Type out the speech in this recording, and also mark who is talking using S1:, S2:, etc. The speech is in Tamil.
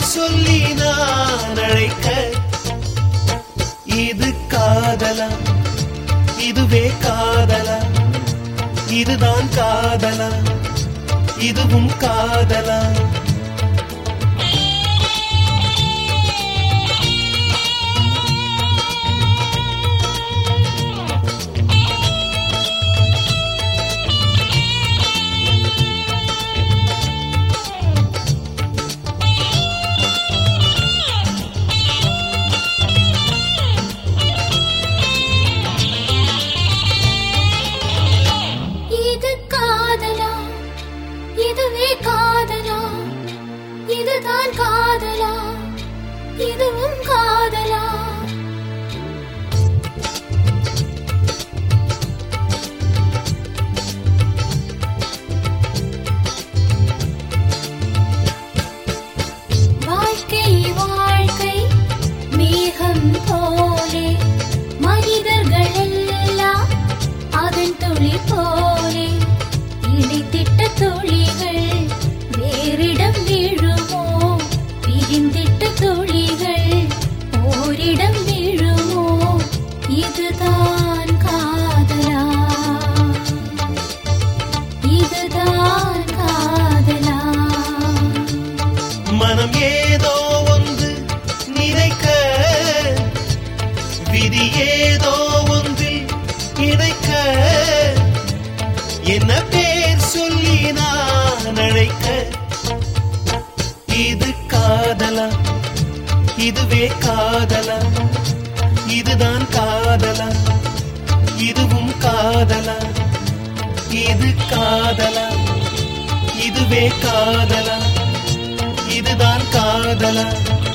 S1: சொல்லி நான் அழைக்க இது காதலா இதுவே காதலா இதுதான் காதலா இதுவும் காதலா
S2: இது காதலா இதுவே காதலா இதுதான் காதலா இதுவும் காதலா வாழ்க்கை வாழ்க்கை மேகம் போலே மனிதர்கள் எல்லாம் அதன் துளி போலே இணைத்திட்ட துளிகள் வேறிடம் வீழுமோ பிரிந்திட்ட துளிகள் ஓரிடம் வீழுமோ இதுதான் காதலா இதுதான் காதலா
S1: மனம் ஏதோ ஒன்று நினைக்க விதி ஏதோ ஒன்றில் இணைக்க என்ன பேர் சொல்லி நான் அழைக்க இது காதலா இதுவே காதலா இதுதான் காதலா இதுவும் காதலா இது காதலா இதுவே காதலா இதுதான் காதலா